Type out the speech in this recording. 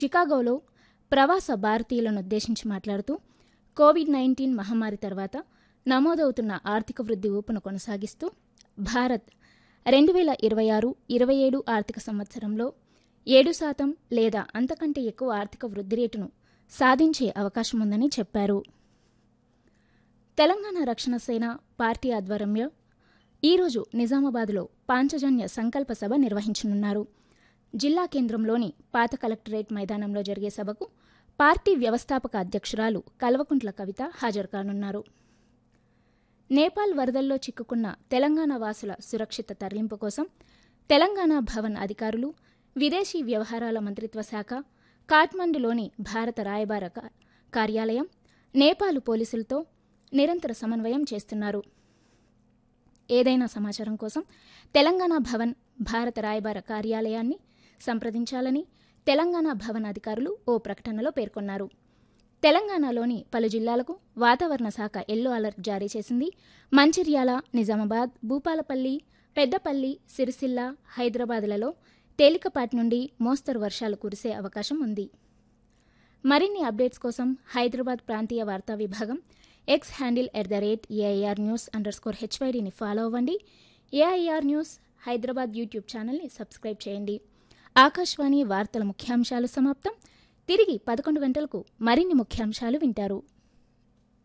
చికాగోలో ప్రవాస భారతీయులను ఉద్దేశించి మాట్లాడుతూ కోవిడ్ నైన్టీన్ మహమ్మారి తర్వాత నమోదవుతున్న ఆర్థిక వృద్ధి ఊపును కొనసాగిస్తూ భారత్ రెండు వేల ఇరవై ఆరు ఇరవై ఏడు ఆర్థిక సంవత్సరంలో ఏడు శాతం లేదా అంతకంటే ఎక్కువ ఆర్థిక వృద్ధి రేటును సాధించే అవకాశం ఉందని చెప్పారు తెలంగాణ రక్షణ సేన పార్టీ ఆధ్వర్యంలో ఈరోజు నిజామాబాద్లో పాంచజన్య సంకల్ప సభ నిర్వహించనున్నారు జిల్లా కేంద్రంలోని పాత కలెక్టరేట్ మైదానంలో జరిగే సభకు పార్టీ వ్యవస్థాపక అధ్యక్షురాలు కల్వకుంట్ల కవిత హాజరు కానున్నారు నేపాల్ వరదల్లో చిక్కుకున్న తెలంగాణ వాసుల సురక్షిత తరలింపు కోసం తెలంగాణ భవన్ అధికారులు విదేశీ వ్యవహారాల మంత్రిత్వ శాఖ కాఠ్మండులోని భారత రాయబార కా- కార్యాలయం నేపాల్ పోలీసులతో నిరంతర సమన్వయం చేస్తున్నారు ఏదైనా సమాచారం కోసం తెలంగాణ భవన్ భారత రాయబార కార్యాలయాన్ని సంప్రదించాలని తెలంగాణ భవన్ అధికారులు ఓ ప్రకటనలో పేర్కొన్నారు తెలంగాణలోని పలు జిల్లాలకు వాతావరణ శాఖ ఎల్లో అలర్ట్ జారీ చేసింది మంచిర్యాల నిజామాబాద్ భూపాలపల్లి పెద్దపల్లి సిరిసిల్ల హైదరాబాద్లలో తేలికపాటి నుండి మోస్తరు వర్షాలు కురిసే అవకాశం ఉంది మరిన్ని అప్డేట్స్ కోసం హైదరాబాద్ ప్రాంతీయ వార్తా విభాగం X handle at the rate AIR news underscore హెచ్వైడిని ఫాలో అవ్వండి ఏఐఆర్ న్యూస్ హైదరాబాద్ యూట్యూబ్ ఛానల్ని సబ్స్క్రైబ్ చేయండి ఆకాశవాణి వార్తల ముఖ్యాంశాలు సమాప్తం తిరిగి పదకొండు గంటలకు మరిన్ని ముఖ్యాంశాలు వింటారు